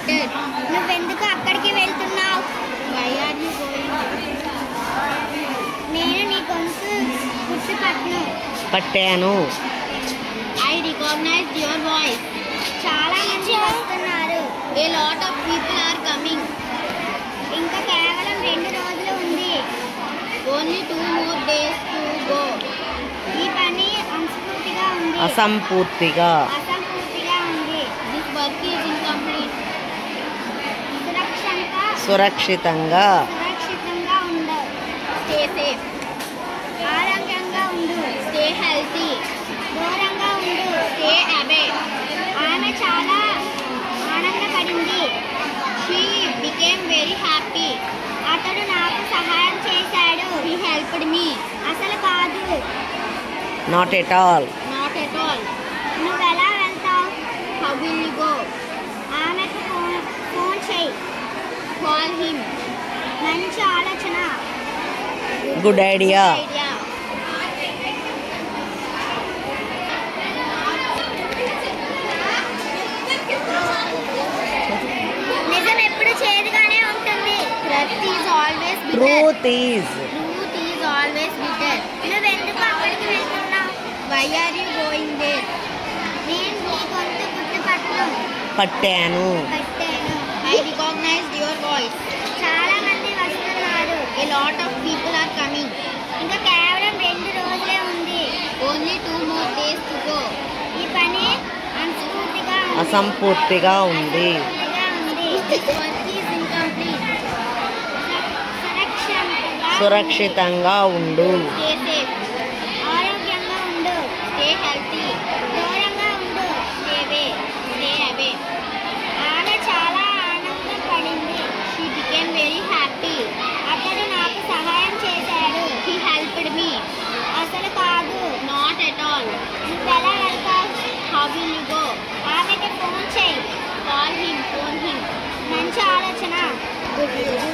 better. నువ్వెందుకు అక్కడికి వెళ్తున్నావు Why are you going? నేను నీ గొంతు గుర్తుపట్టను పట్టాను I recognized your voice. చాలా మంది వస్తున్నారు A lot of people are coming. ఇంకా కేవలం రెండు రోజులు ఉంది Only two more days to go. ఈ పని అసంపూర్తిగా ఉంది అసంపూర్తిగా అసంపూర్తిగా ఉంది This work is incomplete. సురక్షంగా సురక్షితంగా సురక్షితంగా ఉండు Stay safe. ఆరోగ్యంగా ఉండు Stay healthy. దూరంగా ఉండు Stay away. ఆమె చాలా ఆనందపడింది She became very happy. అతడు నాకు సహాయం చేశాడు He helped me. అసలు కాదు not at all Not at all. నువ్వు ఎలా వెళ్తావు How will you go? ఆమెకు ఫోన్ ఫోన్ చేయి Call him. మంచి ఆలోచన గుడ్ ఐడియా Idea. నిజం ఎప్పుడు చేదుగానే ఉంటుంది Truth is always bitter. Truth is Truth is always bitter. నువ్వెందుకు అక్కడికి వెళ్తున్నావు Why are you going there? నేను నీ గొంతు గుర్తుపట్టను పట్టాను పట్టాను I recognized your voice. చాలా మంది వస్తున్నారు A lot of people are coming. ఇంకా కేవలం రెండు రోజులే ఉంది Only two more days to go. ఈ పని అసంపూర్తిగా ఉంది అసంపూర్తిగా ఉంది అసంపూర్తిగా ఉంది This work is incomplete. సురక్షితంగా సురక్షితంగా ఉండు Stay safe. ఆరోగ్యంగా ఉండు Stay healthy. దూరంగా ఉండు Stay away. Stay away. ఆమె చాలా ఆనందపడింది She became very happy. అతడు నాకు సహాయం చేశాడు He helped me. అసలు కాదు Not at all. నువ్వెలా వెళ్తావు How will you go? ఆమెకి ఫోన్ చేయి Call him. Phone him. మంచి ఆలోచన